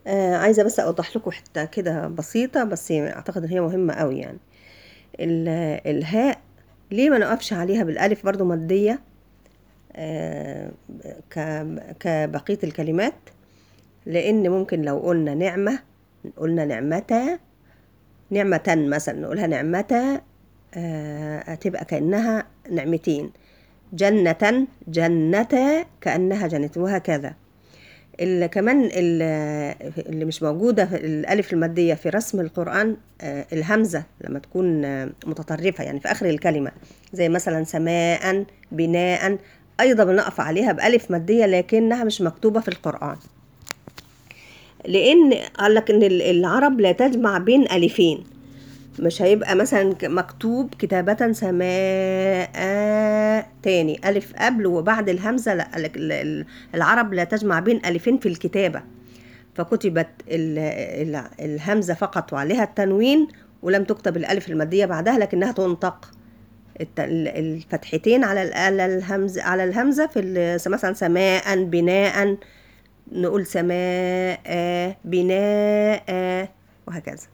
آه عايزة بس أوضح لكم حتة كده بسيطة بس أعتقد إن هي مهمة أوي يعني ال- الهاء ليه ما نقفش عليها بالألف برضو مادية آه ك- كبقية الكلمات لأن ممكن لو قلنا نعمة قلنا نعمتا نعمة مثلا نقولها نعمة آه تبقى كأنها نعمتين جنة جنة كأنها جنة وهكذا ال- كمان ال- اللي مش موجودة في الألف المادية في رسم القرآن آه، الهمزة لما تكون آه، متطرفة يعني في آخر الكلمة زي مثلا سماء بناء أيضا بنقف عليها بألف مادية لكنها مش مكتوبة في القرآن لأن قال لك إن ال- العرب لا تجمع بين ألفين مش هيبقى مثلا ك- مكتوب كتابة سماء تاني ألف قبل وبعد الهمزة لا ال- ال- العرب لا تجمع بين ألفين في الكتابة فكتبت ال- ال- الهمزة فقط وعليها التنوين ولم تكتب الألف المادية بعدها لكنها تنطق الت- ال- الفتحتين على ال- على الهمزة على الهمزة في ال- مثلا سماء بناء نقول سماء بناء وهكذا